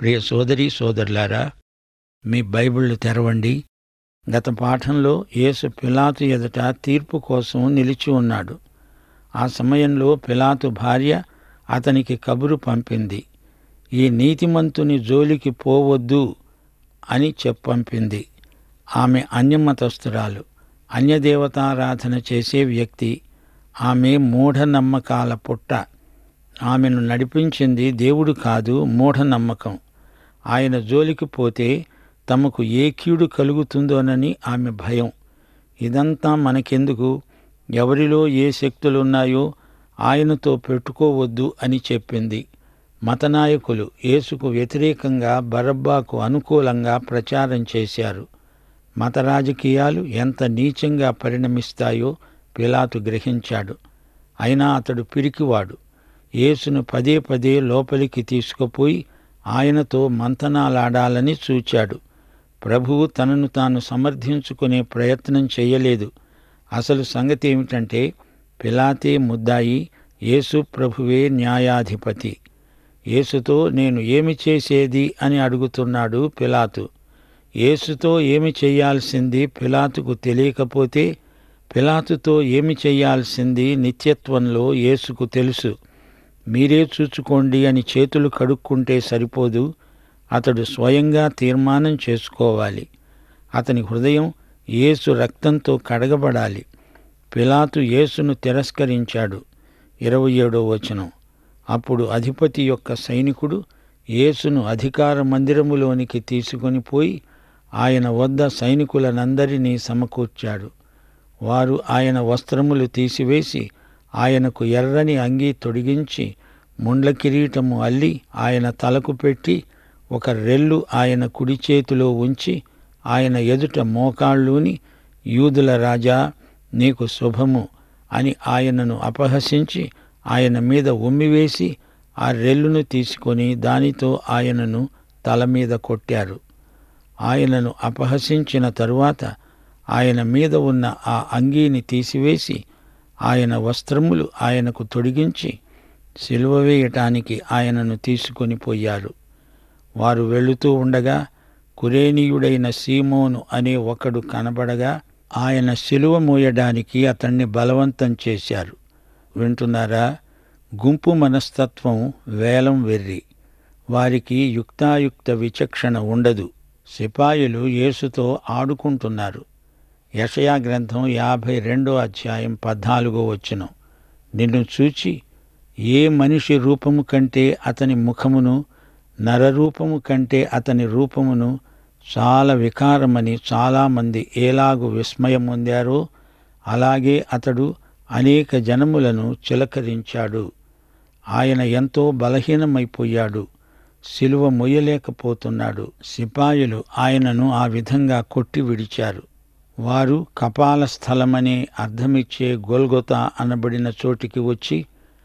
ప్రియ సోదరి సోదరులారా మీ బైబిళ్ళు తెరవండి గత పాఠంలో యేసు పిలాతు ఎదుట తీర్పు కోసం నిలిచి ఉన్నాడు ఆ సమయంలో పిలాతు భార్య అతనికి కబురు పంపింది ఈ నీతిమంతుని జోలికి పోవద్దు అని చెప్పంపింది ఆమె అన్యమతస్థురాలు అన్యదేవతారాధన చేసే వ్యక్తి ఆమె మూఢనమ్మకాల పుట్ట ఆమెను నడిపించింది దేవుడు కాదు మూఢనమ్మకం ఆయన జోలికి పోతే తమకు ఏ కీడు కలుగుతుందోనని ఆమె భయం ఇదంతా మనకెందుకు ఎవరిలో ఏ శక్తులున్నాయో ఆయనతో పెట్టుకోవద్దు అని చెప్పింది మతనాయకులు యేసుకు వ్యతిరేకంగా బరబ్బాకు అనుకూలంగా ప్రచారం చేశారు మత రాజకీయాలు ఎంత నీచంగా పరిణమిస్తాయో పిలాతు గ్రహించాడు అయినా అతడు పిరికివాడు యేసును పదే పదే లోపలికి తీసుకుపోయి ఆయనతో మంతనాలాడాలని చూచాడు ప్రభువు తనను తాను సమర్థించుకునే ప్రయత్నం చేయలేదు అసలు సంగతి ఏమిటంటే పిలాతే ముద్దాయి యేసు ప్రభువే న్యాయాధిపతి యేసుతో నేను ఏమి చేసేది అని అడుగుతున్నాడు పిలాతు యేసుతో ఏమి చేయాల్సింది పిలాతుకు తెలియకపోతే పిలాతుతో ఏమి చేయాల్సింది నిత్యత్వంలో యేసుకు తెలుసు మీరే చూచుకోండి అని చేతులు కడుక్కుంటే సరిపోదు అతడు స్వయంగా తీర్మానం చేసుకోవాలి అతని హృదయం యేసు రక్తంతో కడగబడాలి పిలాతు యేసును తిరస్కరించాడు ఇరవై ఏడో వచనం అప్పుడు అధిపతి యొక్క సైనికుడు యేసును అధికార మందిరములోనికి తీసుకొని పోయి ఆయన వద్ద సైనికులనందరినీ సమకూర్చాడు వారు ఆయన వస్త్రములు తీసివేసి ఆయనకు ఎర్రని అంగీ తొడిగించి ముండ్ల కిరీటము అల్లి ఆయన తలకు పెట్టి ఒక రెల్లు ఆయన కుడి చేతిలో ఉంచి ఆయన ఎదుట మోకాళ్ళూని యూదుల రాజా నీకు శుభము అని ఆయనను అపహసించి ఆయన మీద ఉమ్మివేసి ఆ రెల్లును తీసుకొని దానితో ఆయనను తల మీద కొట్టారు ఆయనను అపహసించిన తరువాత ఆయన మీద ఉన్న ఆ అంగీని తీసివేసి ఆయన వస్త్రములు ఆయనకు తొడిగించి సిలువ వేయటానికి ఆయనను తీసుకొని పోయారు వారు వెళుతూ ఉండగా కురేనీయుడైన సీమోను అనే ఒకడు కనబడగా ఆయన సిలువ మోయడానికి అతన్ని బలవంతం చేశారు వింటున్నారా గుంపు మనస్తత్వం వేలం వెర్రి వారికి యుక్తాయుక్త విచక్షణ ఉండదు సిపాయిలు యేసుతో ఆడుకుంటున్నారు యషయా గ్రంథం యాభై రెండో అధ్యాయం పద్నాలుగో వచనం నిన్ను చూచి ఏ మనిషి రూపము కంటే అతని ముఖమును నరరూపము కంటే అతని రూపమును చాలా వికారమని చాలామంది ఏలాగు విస్మయం పొందారో అలాగే అతడు అనేక జనములను చిలకరించాడు ఆయన ఎంతో బలహీనమైపోయాడు సిలువ మొయ్యలేకపోతున్నాడు సిపాయిలు ఆయనను ఆ విధంగా కొట్టి విడిచారు వారు కపాల స్థలమనే అర్థమిచ్చే గొల్గొత అనబడిన చోటికి వచ్చి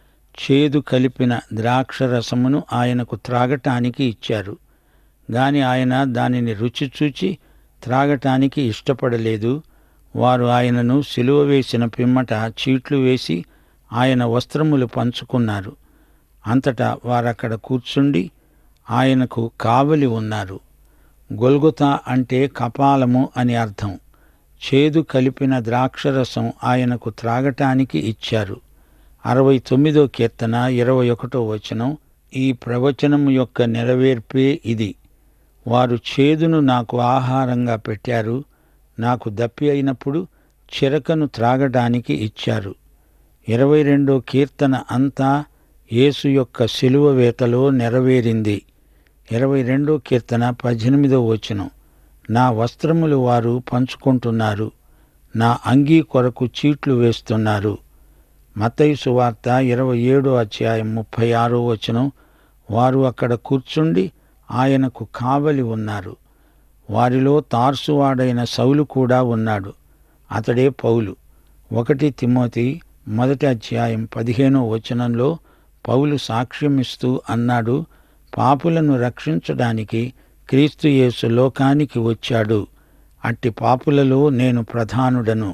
చేదు కలిపిన ద్రాక్ష రసమును ఆయనకు త్రాగటానికి ఇచ్చారు గాని ఆయన దానిని రుచి చూచి త్రాగటానికి ఇష్టపడలేదు వారు ఆయనను సిలువ వేసిన పిమ్మట చీట్లు వేసి ఆయన వస్త్రములు పంచుకున్నారు అంతటా వారక్కడ కూర్చుండి ఆయనకు కావలి ఉన్నారు గొల్గొతా అంటే కపాలము అని అర్థం చేదు కలిపిన ద్రాక్షరసం ఆయనకు త్రాగటానికి ఇచ్చారు అరవై తొమ్మిదో కీర్తన ఇరవై ఒకటో వచనం ఈ ప్రవచనము యొక్క నెరవేర్పే ఇది వారు చేదును నాకు ఆహారంగా పెట్టారు నాకు దప్పి అయినప్పుడు చిరకను త్రాగడానికి ఇచ్చారు ఇరవై రెండో కీర్తన అంతా యేసు యొక్క శిలువ వేతలో నెరవేరింది ఇరవై రెండో కీర్తన పద్దెనిమిదో వచనం నా వస్త్రములు వారు పంచుకుంటున్నారు నా అంగీ కొరకు చీట్లు వేస్తున్నారు మత్తయి సువార్త ఇరవై ఏడో అధ్యాయం ముప్పై ఆరో వచనం వారు అక్కడ కూర్చుండి ఆయనకు కావలి ఉన్నారు వారిలో తార్సువాడైన సౌలు కూడా ఉన్నాడు అతడే పౌలు ఒకటి తిమోతి మొదటి అధ్యాయం పదిహేనో వచనంలో పౌలు సాక్ష్యమిస్తూ అన్నాడు పాపులను రక్షించడానికి క్రీస్తు యేసు లోకానికి వచ్చాడు అట్టి పాపులలో నేను ప్రధానుడను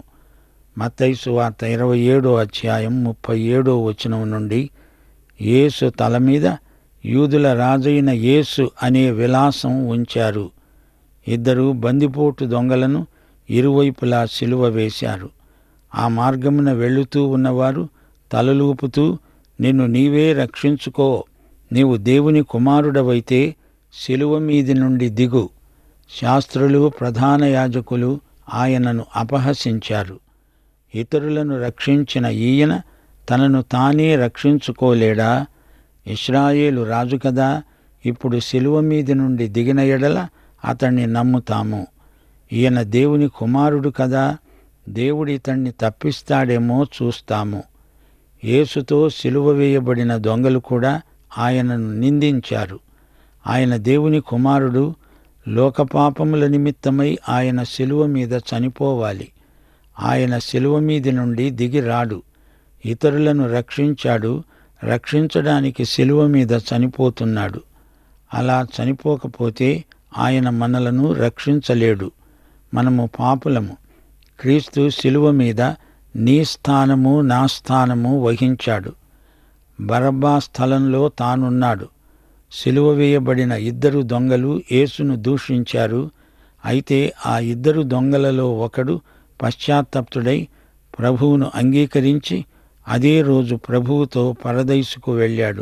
మత్తయి వార్త ఇరవై ఏడో అధ్యాయం ముప్పై ఏడో వచనం నుండి యేసు తల మీద యూదుల రాజైన యేసు అనే విలాసం ఉంచారు ఇద్దరు బందిపోటు దొంగలను ఇరువైపులా సిలువ వేశారు ఆ మార్గమున వెళుతూ ఉన్నవారు తలలూపుతూ నిన్ను నీవే రక్షించుకో నీవు దేవుని కుమారుడవైతే శిలువ మీది నుండి దిగు శాస్త్రులు ప్రధాన యాజకులు ఆయనను అపహసించారు ఇతరులను రక్షించిన ఈయన తనను తానే రక్షించుకోలేడా ఇస్రాయేలు రాజు కదా ఇప్పుడు శిలువ మీది నుండి దిగిన ఎడల అతణ్ణి నమ్ముతాము ఈయన దేవుని కుమారుడు కదా దేవుడి ఇతణ్ణి తప్పిస్తాడేమో చూస్తాము యేసుతో సిలువ వేయబడిన దొంగలు కూడా ఆయనను నిందించారు ఆయన దేవుని కుమారుడు లోకపాపముల నిమిత్తమై ఆయన శిలువ మీద చనిపోవాలి ఆయన శిలువ మీది నుండి దిగి రాడు ఇతరులను రక్షించాడు రక్షించడానికి శిలువ మీద చనిపోతున్నాడు అలా చనిపోకపోతే ఆయన మనలను రక్షించలేడు మనము పాపులము క్రీస్తు శిలువ మీద నీ స్థానము నా స్థానము వహించాడు బరబ్బా స్థలంలో తానున్నాడు సిలువ వేయబడిన ఇద్దరు దొంగలు యేసును దూషించారు అయితే ఆ ఇద్దరు దొంగలలో ఒకడు పశ్చాత్తప్తుడై ప్రభువును అంగీకరించి అదే రోజు ప్రభువుతో పరదైసుకు వెళ్ళాడు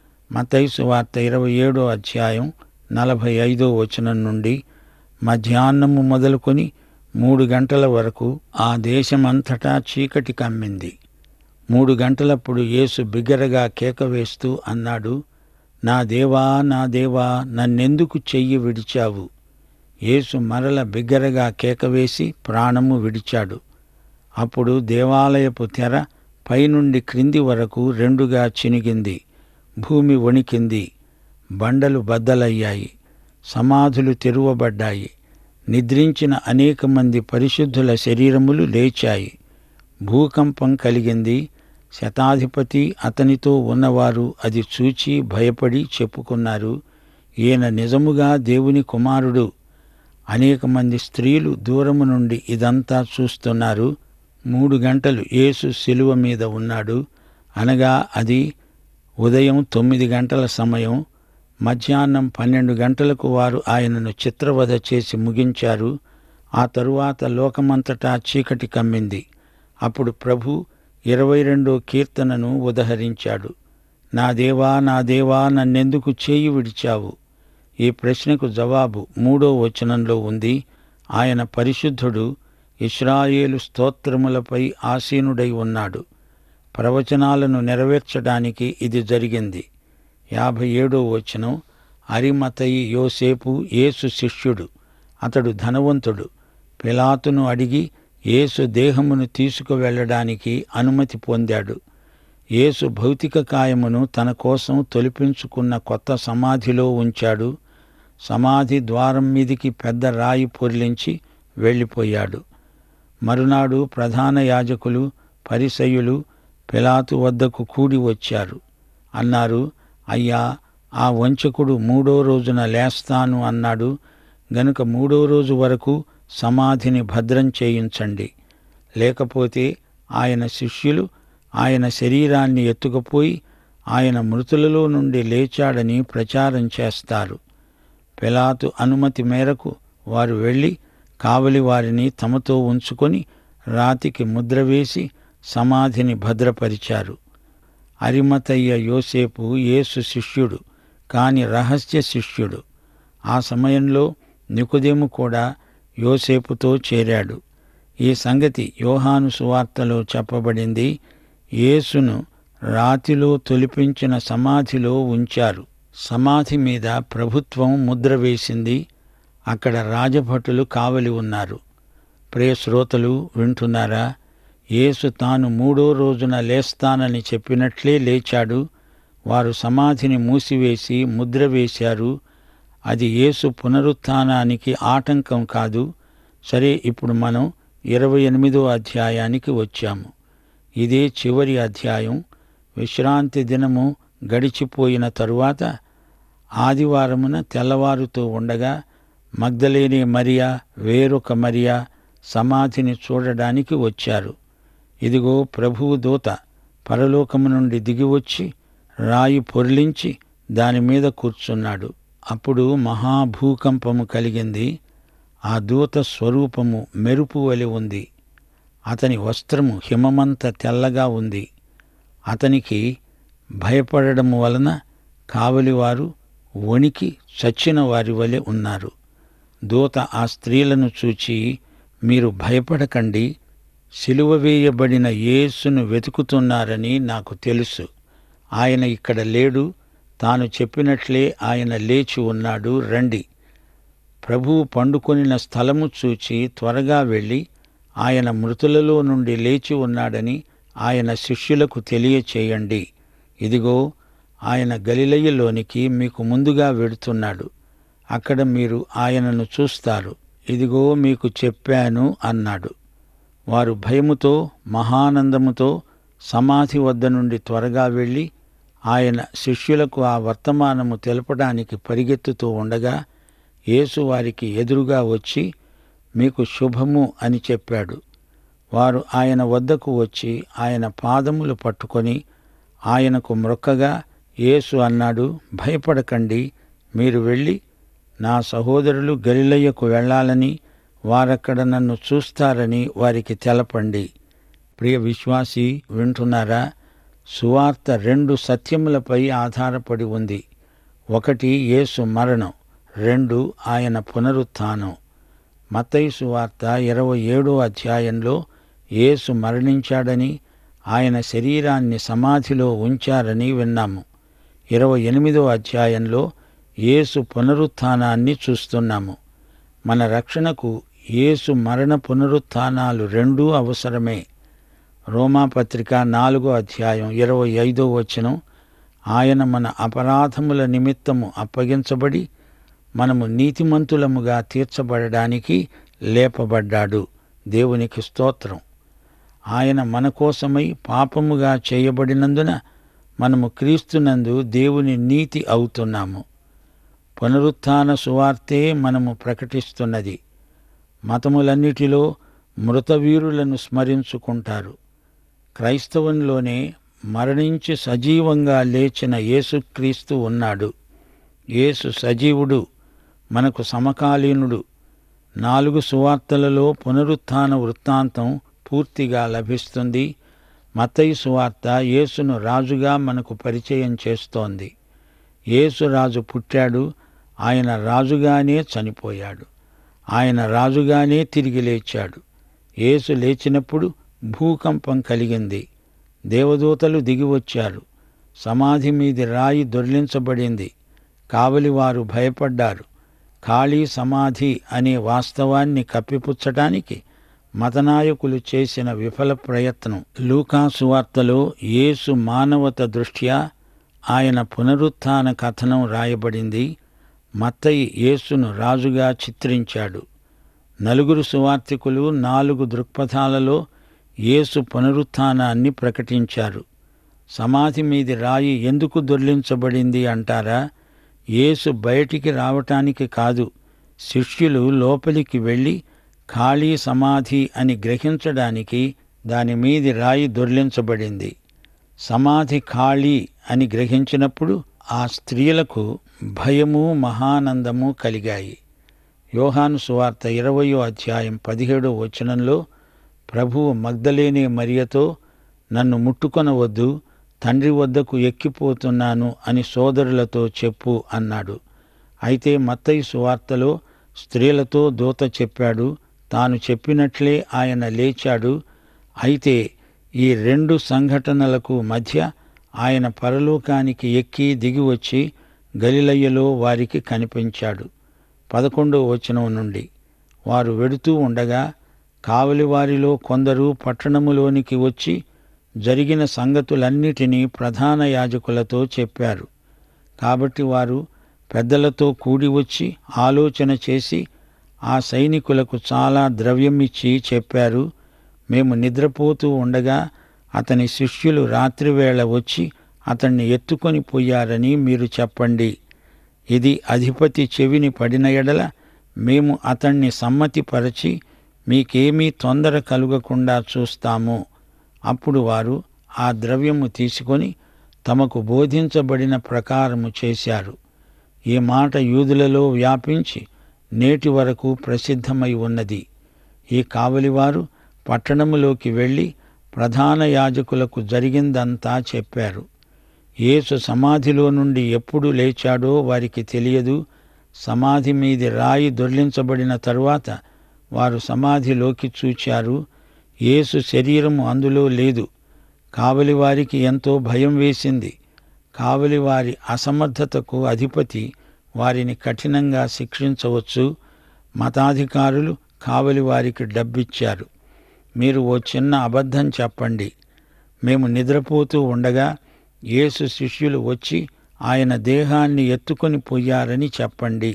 మతైసు వార్త ఇరవై ఏడో అధ్యాయం నలభై ఐదో వచనం నుండి మధ్యాహ్నము మొదలుకొని మూడు గంటల వరకు ఆ దేశమంతటా చీకటి కమ్మింది మూడు గంటలప్పుడు యేసు బిగ్గరగా కేక వేస్తూ అన్నాడు నా దేవా నా దేవా నన్నెందుకు చెయ్యి విడిచావు యేసు మరల బిగ్గరగా కేకవేసి ప్రాణము విడిచాడు అప్పుడు దేవాలయపు తెర పైనుండి క్రింది వరకు రెండుగా చినిగింది భూమి వణికింది బండలు బద్దలయ్యాయి సమాధులు తెరువబడ్డాయి నిద్రించిన అనేక మంది పరిశుద్ధుల శరీరములు లేచాయి భూకంపం కలిగింది శతాధిపతి అతనితో ఉన్నవారు అది చూచి భయపడి చెప్పుకున్నారు ఈయన నిజముగా దేవుని కుమారుడు అనేక మంది స్త్రీలు దూరము నుండి ఇదంతా చూస్తున్నారు మూడు గంటలు యేసు శిలువ మీద ఉన్నాడు అనగా అది ఉదయం తొమ్మిది గంటల సమయం మధ్యాహ్నం పన్నెండు గంటలకు వారు ఆయనను చిత్రవధ చేసి ముగించారు ఆ తరువాత లోకమంతటా చీకటి కమ్మింది అప్పుడు ప్రభు ఇరవై రెండో కీర్తనను ఉదహరించాడు నా దేవా నా దేవా నన్నెందుకు చేయి విడిచావు ఈ ప్రశ్నకు జవాబు మూడో వచనంలో ఉంది ఆయన పరిశుద్ధుడు ఇస్రాయేలు స్తోత్రములపై ఆసీనుడై ఉన్నాడు ప్రవచనాలను నెరవేర్చడానికి ఇది జరిగింది యాభై ఏడో వచనం అరిమతయి యోసేపు యేసు శిష్యుడు అతడు ధనవంతుడు పిలాతును అడిగి యేసు దేహమును తీసుకువెళ్ళడానికి అనుమతి పొందాడు యేసు భౌతిక కాయమును తన కోసం తొలిపించుకున్న కొత్త సమాధిలో ఉంచాడు సమాధి ద్వారం మీదికి పెద్ద రాయి పొర్లించి వెళ్ళిపోయాడు మరునాడు ప్రధాన యాజకులు పరిసయులు పిలాతు వద్దకు కూడి వచ్చారు అన్నారు అయ్యా ఆ వంచకుడు మూడో రోజున లేస్తాను అన్నాడు గనుక మూడో రోజు వరకు సమాధిని భద్రం చేయించండి లేకపోతే ఆయన శిష్యులు ఆయన శరీరాన్ని ఎత్తుకుపోయి ఆయన మృతులలో నుండి లేచాడని ప్రచారం చేస్తారు పిలాతు అనుమతి మేరకు వారు వెళ్ళి కావలి వారిని తమతో ఉంచుకొని రాతికి ముద్ర వేసి సమాధిని భద్రపరిచారు అరిమతయ్య యోసేపు యేసు శిష్యుడు కాని రహస్య శిష్యుడు ఆ సమయంలో నికుదేము కూడా యోసేపుతో చేరాడు ఈ సంగతి యోహాను సువార్తలో చెప్పబడింది యేసును రాతిలో తొలిపించిన సమాధిలో ఉంచారు సమాధి మీద ప్రభుత్వం ముద్ర వేసింది అక్కడ రాజభటులు కావలి ఉన్నారు ప్రియ శ్రోతలు వింటున్నారా యేసు తాను మూడో రోజున లేస్తానని చెప్పినట్లే లేచాడు వారు సమాధిని మూసివేసి ముద్ర వేశారు అది యేసు పునరుత్థానానికి ఆటంకం కాదు సరే ఇప్పుడు మనం ఇరవై ఎనిమిదో అధ్యాయానికి వచ్చాము ఇదే చివరి అధ్యాయం విశ్రాంతి దినము గడిచిపోయిన తరువాత ఆదివారమున తెల్లవారుతూ ఉండగా మగ్ధలేని మరియా వేరొక మరియా సమాధిని చూడడానికి వచ్చారు ఇదిగో ప్రభువు దూత పరలోకము నుండి దిగివచ్చి రాయి పొర్లించి దాని మీద కూర్చున్నాడు అప్పుడు మహాభూకంపము కలిగింది ఆ దూత స్వరూపము మెరుపు వలె ఉంది అతని వస్త్రము హిమమంత తెల్లగా ఉంది అతనికి భయపడడం వలన కావలివారు వణికి చచ్చిన వారి వలె ఉన్నారు దూత ఆ స్త్రీలను చూచి మీరు భయపడకండి సిలువ వేయబడిన యేసును వెతుకుతున్నారని నాకు తెలుసు ఆయన ఇక్కడ లేడు తాను చెప్పినట్లే ఆయన లేచి ఉన్నాడు రండి ప్రభువు పండుకొనిన స్థలము చూచి త్వరగా వెళ్ళి ఆయన మృతులలో నుండి లేచి ఉన్నాడని ఆయన శిష్యులకు తెలియచేయండి ఇదిగో ఆయన గలిలయ్యలోనికి మీకు ముందుగా వెడుతున్నాడు అక్కడ మీరు ఆయనను చూస్తారు ఇదిగో మీకు చెప్పాను అన్నాడు వారు భయముతో మహానందముతో సమాధి వద్ద నుండి త్వరగా వెళ్ళి ఆయన శిష్యులకు ఆ వర్తమానము తెలపడానికి పరిగెత్తుతూ ఉండగా యేసు వారికి ఎదురుగా వచ్చి మీకు శుభము అని చెప్పాడు వారు ఆయన వద్దకు వచ్చి ఆయన పాదములు పట్టుకొని ఆయనకు మ్రొక్కగా యేసు అన్నాడు భయపడకండి మీరు వెళ్ళి నా సహోదరులు గలిలయ్యకు వెళ్ళాలని వారక్కడ నన్ను చూస్తారని వారికి తెలపండి ప్రియ విశ్వాసి వింటున్నారా సువార్త రెండు సత్యములపై ఆధారపడి ఉంది ఒకటి యేసు మరణం రెండు ఆయన పునరుత్థానం మత్తయి సువార్త ఇరవై ఏడో అధ్యాయంలో యేసు మరణించాడని ఆయన శరీరాన్ని సమాధిలో ఉంచారని విన్నాము ఇరవై ఎనిమిదో అధ్యాయంలో యేసు పునరుత్థానాన్ని చూస్తున్నాము మన రక్షణకు యేసు మరణ పునరుత్థానాలు రెండూ అవసరమే రోమాపత్రిక నాలుగో అధ్యాయం ఇరవై ఐదో వచనం ఆయన మన అపరాధముల నిమిత్తము అప్పగించబడి మనము నీతిమంతులముగా తీర్చబడడానికి లేపబడ్డాడు దేవునికి స్తోత్రం ఆయన మన కోసమై పాపముగా చేయబడినందున మనము క్రీస్తునందు దేవుని నీతి అవుతున్నాము పునరుత్థాన సువార్తే మనము ప్రకటిస్తున్నది మతములన్నిటిలో మృతవీరులను స్మరించుకుంటారు క్రైస్తవంలోనే మరణించి సజీవంగా లేచిన యేసుక్రీస్తు ఉన్నాడు యేసు సజీవుడు మనకు సమకాలీనుడు నాలుగు సువార్తలలో పునరుత్థాన వృత్తాంతం పూర్తిగా లభిస్తుంది మత్తయి సువార్త యేసును రాజుగా మనకు పరిచయం చేస్తోంది యేసు రాజు పుట్టాడు ఆయన రాజుగానే చనిపోయాడు ఆయన రాజుగానే తిరిగి లేచాడు యేసు లేచినప్పుడు భూకంపం కలిగింది దేవదూతలు దిగివచ్చారు సమాధి మీది రాయి దొర్లించబడింది కావలివారు భయపడ్డారు ఖాళీ సమాధి అనే వాస్తవాన్ని కప్పిపుచ్చటానికి మతనాయకులు చేసిన విఫల ప్రయత్నం లూకా సువార్తలో యేసు మానవత దృష్ట్యా ఆయన పునరుత్థాన కథనం రాయబడింది మత్తయి యేసును రాజుగా చిత్రించాడు నలుగురు సువార్తికులు నాలుగు దృక్పథాలలో యేసు పునరుత్థానాన్ని ప్రకటించారు సమాధి మీది రాయి ఎందుకు దొర్లించబడింది అంటారా యేసు బయటికి రావటానికి కాదు శిష్యులు లోపలికి వెళ్ళి ఖాళీ సమాధి అని గ్రహించడానికి దాని మీది రాయి దొర్లించబడింది సమాధి ఖాళీ అని గ్రహించినప్పుడు ఆ స్త్రీలకు భయము మహానందము కలిగాయి యోహాను సువార్త ఇరవయో అధ్యాయం పదిహేడో వచనంలో ప్రభువు మగ్ధలేనే మరియతో నన్ను ముట్టుకొనవద్దు తండ్రి వద్దకు ఎక్కిపోతున్నాను అని సోదరులతో చెప్పు అన్నాడు అయితే మత్తయి సువార్తలో స్త్రీలతో దూత చెప్పాడు తాను చెప్పినట్లే ఆయన లేచాడు అయితే ఈ రెండు సంఘటనలకు మధ్య ఆయన పరలోకానికి ఎక్కి దిగివచ్చి గలిలయ్యలో వారికి కనిపించాడు పదకొండో వచనం నుండి వారు వెడుతూ ఉండగా కావలివారిలో కొందరు పట్టణములోనికి వచ్చి జరిగిన సంగతులన్నిటినీ ప్రధాన యాజకులతో చెప్పారు కాబట్టి వారు పెద్దలతో కూడి వచ్చి ఆలోచన చేసి ఆ సైనికులకు చాలా ద్రవ్యం ఇచ్చి చెప్పారు మేము నిద్రపోతూ ఉండగా అతని శిష్యులు రాత్రివేళ వచ్చి అతన్ని ఎత్తుకొని పోయారని మీరు చెప్పండి ఇది అధిపతి చెవిని పడిన ఎడల మేము అతన్ని సమ్మతిపరచి మీకేమీ తొందర కలుగకుండా చూస్తాము అప్పుడు వారు ఆ ద్రవ్యము తీసుకొని తమకు బోధించబడిన ప్రకారము చేశారు ఈ మాట యూదులలో వ్యాపించి నేటి వరకు ప్రసిద్ధమై ఉన్నది ఈ కావలివారు పట్టణములోకి వెళ్ళి ప్రధాన యాజకులకు జరిగిందంతా చెప్పారు యేసు సమాధిలో నుండి ఎప్పుడు లేచాడో వారికి తెలియదు సమాధి మీది రాయి దొర్లించబడిన తరువాత వారు సమాధిలోకి చూచారు యేసు శరీరము అందులో లేదు కావలి వారికి ఎంతో భయం వేసింది కావలి వారి అసమర్థతకు అధిపతి వారిని కఠినంగా శిక్షించవచ్చు మతాధికారులు కావలి వారికి డబ్బిచ్చారు మీరు ఓ చిన్న అబద్ధం చెప్పండి మేము నిద్రపోతూ ఉండగా యేసు శిష్యులు వచ్చి ఆయన దేహాన్ని ఎత్తుకొని పోయారని చెప్పండి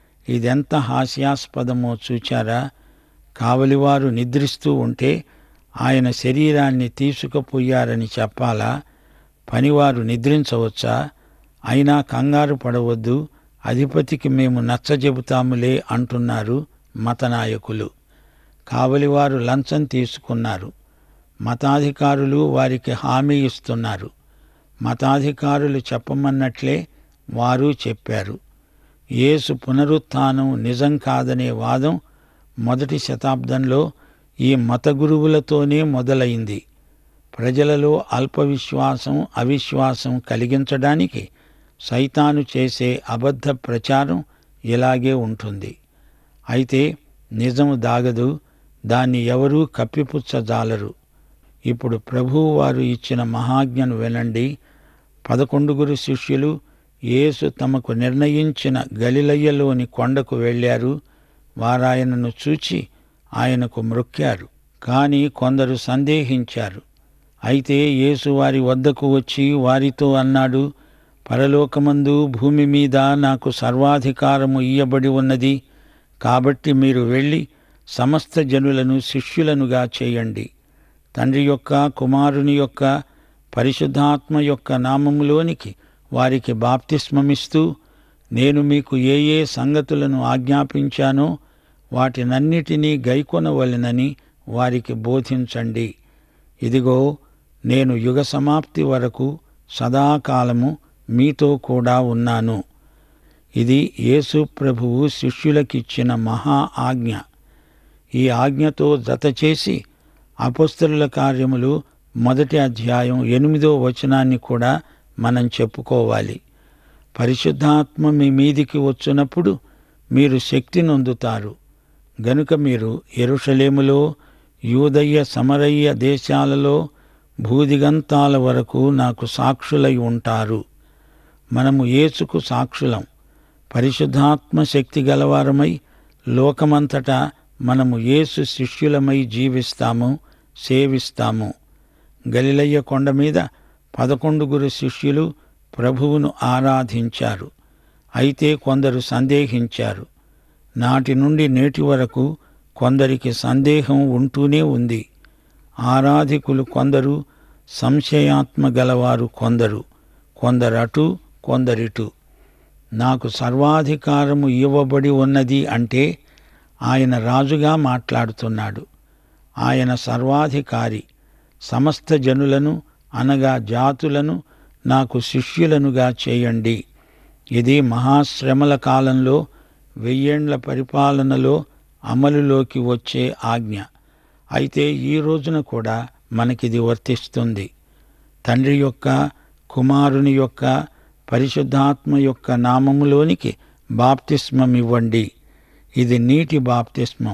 ఇదెంత హాస్యాస్పదమో చూచారా కావలివారు నిద్రిస్తూ ఉంటే ఆయన శరీరాన్ని తీసుకుపోయారని చెప్పాలా పనివారు నిద్రించవచ్చా అయినా కంగారు పడవద్దు అధిపతికి మేము నచ్చజెబుతాములే అంటున్నారు మతనాయకులు కావలివారు లంచం తీసుకున్నారు మతాధికారులు వారికి హామీ ఇస్తున్నారు మతాధికారులు చెప్పమన్నట్లే వారు చెప్పారు యేసు పునరుత్థానం నిజం కాదనే వాదం మొదటి శతాబ్దంలో ఈ మత గురువులతోనే మొదలైంది ప్రజలలో అల్పవిశ్వాసం అవిశ్వాసం కలిగించడానికి సైతాను చేసే అబద్ధ ప్రచారం ఇలాగే ఉంటుంది అయితే నిజము దాగదు దాన్ని ఎవరూ కప్పిపుచ్చజాలరు ఇప్పుడు ప్రభువు వారు ఇచ్చిన మహాజ్ఞను వినండి పదకొండుగురు శిష్యులు యేసు తమకు నిర్ణయించిన గలిలయ్యలోని కొండకు వెళ్ళారు వారాయనను చూచి ఆయనకు మ్రొక్కారు కాని కొందరు సందేహించారు అయితే యేసు వారి వద్దకు వచ్చి వారితో అన్నాడు పరలోకమందు భూమి మీద నాకు సర్వాధికారము ఇయ్యబడి ఉన్నది కాబట్టి మీరు వెళ్ళి సమస్త జనులను శిష్యులనుగా చేయండి తండ్రి యొక్క కుమారుని యొక్క పరిశుద్ధాత్మ యొక్క నామములోనికి వారికి బాప్తిస్మమిస్తూ నేను మీకు ఏ ఏ సంగతులను ఆజ్ఞాపించానో వాటినన్నిటినీ గైకొనవలెనని వారికి బోధించండి ఇదిగో నేను యుగ సమాప్తి వరకు సదాకాలము మీతో కూడా ఉన్నాను ఇది యేసు ప్రభువు శిష్యులకిచ్చిన మహా ఆజ్ఞ ఈ ఆజ్ఞతో జతచేసి అపస్తుల కార్యములు మొదటి అధ్యాయం ఎనిమిదో వచనాన్ని కూడా మనం చెప్పుకోవాలి పరిశుద్ధాత్మ మీ మీదికి వచ్చినప్పుడు మీరు శక్తి నొందుతారు గనుక మీరు ఎరుషలేములో యూదయ్య సమరయ్య దేశాలలో భూదిగంతాల వరకు నాకు సాక్షులై ఉంటారు మనము యేసుకు సాక్షులం పరిశుద్ధాత్మ శక్తి గలవారమై లోకమంతటా మనము యేసు శిష్యులమై జీవిస్తాము సేవిస్తాము గలిలయ్య కొండ మీద పదకొండుగురు శిష్యులు ప్రభువును ఆరాధించారు అయితే కొందరు సందేహించారు నాటి నుండి నేటి వరకు కొందరికి సందేహం ఉంటూనే ఉంది ఆరాధికులు కొందరు సంశయాత్మ గలవారు కొందరు కొందరటు కొందరిటు నాకు సర్వాధికారము ఇవ్వబడి ఉన్నది అంటే ఆయన రాజుగా మాట్లాడుతున్నాడు ఆయన సర్వాధికారి సమస్త జనులను అనగా జాతులను నాకు శిష్యులనుగా చేయండి ఇది మహాశ్రమల కాలంలో వెయ్యేండ్ల పరిపాలనలో అమలులోకి వచ్చే ఆజ్ఞ అయితే ఈ రోజున కూడా మనకిది వర్తిస్తుంది తండ్రి యొక్క కుమారుని యొక్క పరిశుద్ధాత్మ యొక్క నామములోనికి బాప్తిస్మం ఇవ్వండి ఇది నీటి బాప్తిస్మం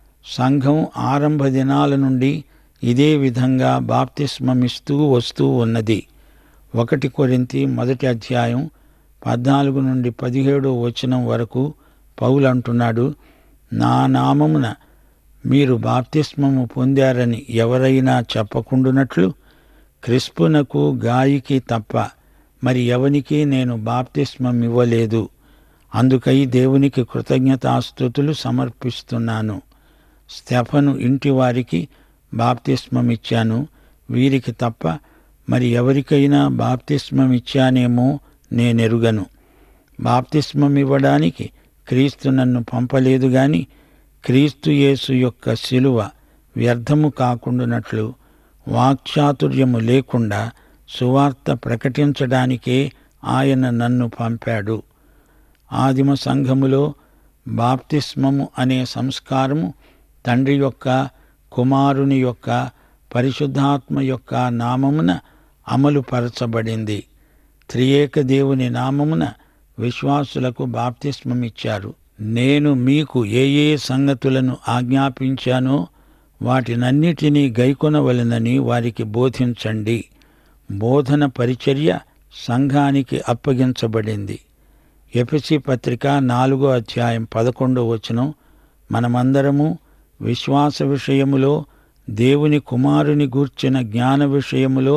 సంఘం ఆరంభ దినాల నుండి ఇదే విధంగా బాప్తిస్మమిస్తూ వస్తూ ఉన్నది ఒకటి కొరింతి మొదటి అధ్యాయం పద్నాలుగు నుండి పదిహేడో వచనం వరకు పౌలు అంటున్నాడు నా నామమున మీరు బాప్తిస్మము పొందారని ఎవరైనా చెప్పకుండునట్లు క్రిస్పునకు గాయికి తప్ప మరి ఎవనికి నేను బాప్తిస్మం ఇవ్వలేదు అందుకై దేవునికి కృతజ్ఞతాస్థుతులు సమర్పిస్తున్నాను స్టెఫను ఇంటి వారికి బాప్తిస్మమిచ్చాను వీరికి తప్ప మరి ఎవరికైనా బాప్తిస్మమిచ్చానేమో నేనెరుగను బాప్తిస్మం ఇవ్వడానికి క్రీస్తు నన్ను పంపలేదు గాని క్రీస్తు యేసు యొక్క శిలువ వ్యర్థము కాకుండానట్లు వాక్చాతుర్యము లేకుండా సువార్త ప్రకటించడానికే ఆయన నన్ను పంపాడు ఆదిమ సంఘములో బాప్తిస్మము అనే సంస్కారము తండ్రి యొక్క కుమారుని యొక్క పరిశుద్ధాత్మ యొక్క నామమున అమలు పరచబడింది త్రియేక దేవుని నామమున విశ్వాసులకు బాప్తిస్మమిచ్చారు నేను మీకు ఏ ఏ సంగతులను ఆజ్ఞాపించానో వాటినన్నిటినీ గైకొనవలెనని వారికి బోధించండి బోధన పరిచర్య సంఘానికి అప్పగించబడింది ఎపిసి పత్రిక నాలుగో అధ్యాయం పదకొండో వచనం మనమందరము విశ్వాస విషయములో దేవుని కుమారుని గూర్చిన జ్ఞాన విషయములో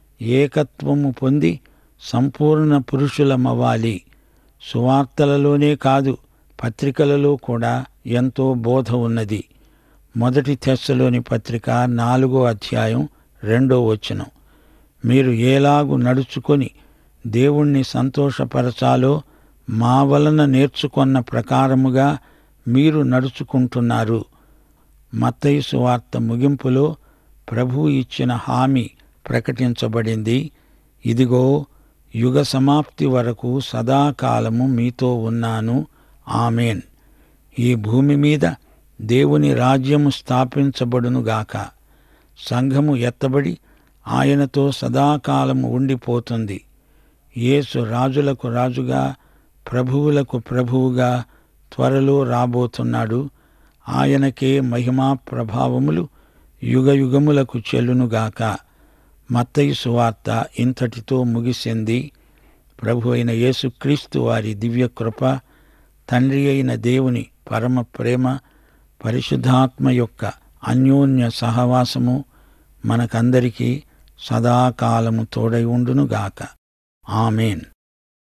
ఏకత్వము పొంది సంపూర్ణ పురుషులమవ్వాలి సువార్తలలోనే కాదు పత్రికలలో కూడా ఎంతో బోధ ఉన్నది మొదటి తెస్సలోని పత్రిక నాలుగో అధ్యాయం రెండో వచనం మీరు ఏలాగు నడుచుకొని దేవుణ్ణి సంతోషపరచాలో మా వలన నేర్చుకొన్న ప్రకారముగా మీరు నడుచుకుంటున్నారు మత్తయి సువార్త ముగింపులో ప్రభు ఇచ్చిన హామీ ప్రకటించబడింది ఇదిగో యుగ సమాప్తి వరకు సదాకాలము మీతో ఉన్నాను ఆమెన్ ఈ భూమి మీద దేవుని రాజ్యము స్థాపించబడునుగాక సంఘము ఎత్తబడి ఆయనతో సదాకాలము ఉండిపోతుంది యేసు రాజులకు రాజుగా ప్రభువులకు ప్రభువుగా త్వరలో రాబోతున్నాడు ఆయనకే మహిమా ప్రభావములు యుగయుగములకు చెల్లునుగాక మత్తయి సువార్త ఇంతటితో ముగిసింది ప్రభు అయిన యేసుక్రీస్తు వారి దివ్య కృప తండ్రి అయిన దేవుని పరమ ప్రేమ పరిశుద్ధాత్మ యొక్క అన్యోన్య సహవాసము మనకందరికీ సదాకాలము తోడై ఉండునుగాక ఆమెన్